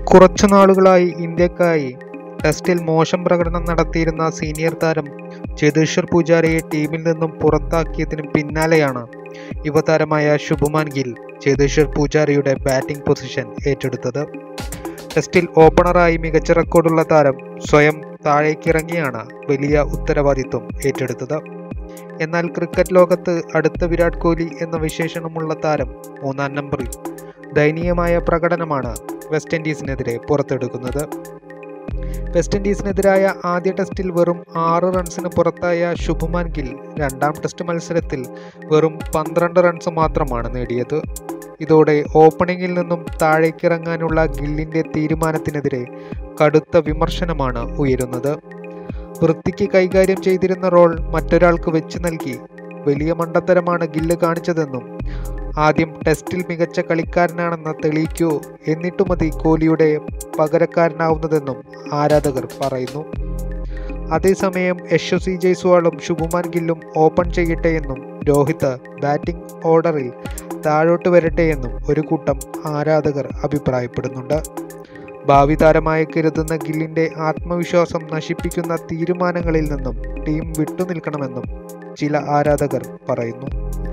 കുറച്ചു നാളുകളായി ഇന്ത്യക്കായി ടെസ്റ്റിൽ മോശം പ്രകടനം നടത്തിയിരുന്ന സീനിയർ താരം ചേതേശ്വർ പൂജാരയെ ടീമിൽ നിന്നും പുറത്താക്കിയതിന് പിന്നാലെയാണ് യുവതാരമായ ശുഭമാൻ ഗിൽ ചേതേശ്വർ പൂജാരയുടെ ബാറ്റിംഗ് പൊസിഷൻ ഏറ്റെടുത്തത് ടെസ്റ്റിൽ ഓപ്പണറായി മികച്ച റെക്കോർഡുള്ള താരം സ്വയം താഴേക്കിറങ്ങിയാണ് വലിയ ഉത്തരവാദിത്വം ഏറ്റെടുത്തത് എന്നാൽ ക്രിക്കറ്റ് ലോകത്ത് അടുത്ത വിരാട് കോഹ്ലി എന്ന വിശേഷണമുള്ള താരം മൂന്നാം നമ്പറിൽ ദയനീയമായ പ്രകടനമാണ് വെസ്റ്റ് ഇൻഡീസിനെതിരെ പുറത്തെടുക്കുന്നത് വെസ്റ്റ് ഇൻഡീസിനെതിരായ ആദ്യ ടെസ്റ്റിൽ വെറും ആറ് റൺസിന് പുറത്തായ ശുഭ്മാൻ ഗിൽ രണ്ടാം ടെസ്റ്റ് മത്സരത്തിൽ വെറും പന്ത്രണ്ട് റൺസ് മാത്രമാണ് നേടിയത് ഇതോടെ ഓപ്പണിംഗിൽ നിന്നും താഴേക്കിറങ്ങാനുള്ള ഗില്ലിൻ്റെ തീരുമാനത്തിനെതിരെ കടുത്ത വിമർശനമാണ് ഉയരുന്നത് വൃത്തിക്ക് കൈകാര്യം ചെയ്തിരുന്ന റോൾ മറ്റൊരാൾക്ക് വെച്ച് നൽകി വലിയ മണ്ടത്തരമാണ് ഗില്ല് കാണിച്ചതെന്നും ആദ്യം ടെസ്റ്റിൽ മികച്ച കളിക്കാരനാണെന്ന് തെളിയിക്കൂ എന്നിട്ടു മതി കോഹ്ലിയുടെ പകരക്കാരനാവുന്നതെന്നും ആരാധകർ പറയുന്നു അതേസമയം യശസ്വി ജയ്സ്വാളും ശുഭമാൻ ഗില്ലും ഓപ്പൺ ചെയ്യട്ടെ എന്നും രോഹിത് ബാറ്റിംഗ് ഓർഡറിൽ താഴോട്ട് വരട്ടെ എന്നും ഒരു കൂട്ടം ആരാധകർ അഭിപ്രായപ്പെടുന്നുണ്ട് ഭാവി താരമായി കരുതുന്ന ഗില്ലിൻ്റെ ആത്മവിശ്വാസം നശിപ്പിക്കുന്ന തീരുമാനങ്ങളിൽ നിന്നും ടീം വിട്ടുനിൽക്കണമെന്നും ചില ആരാധകർ പറയുന്നു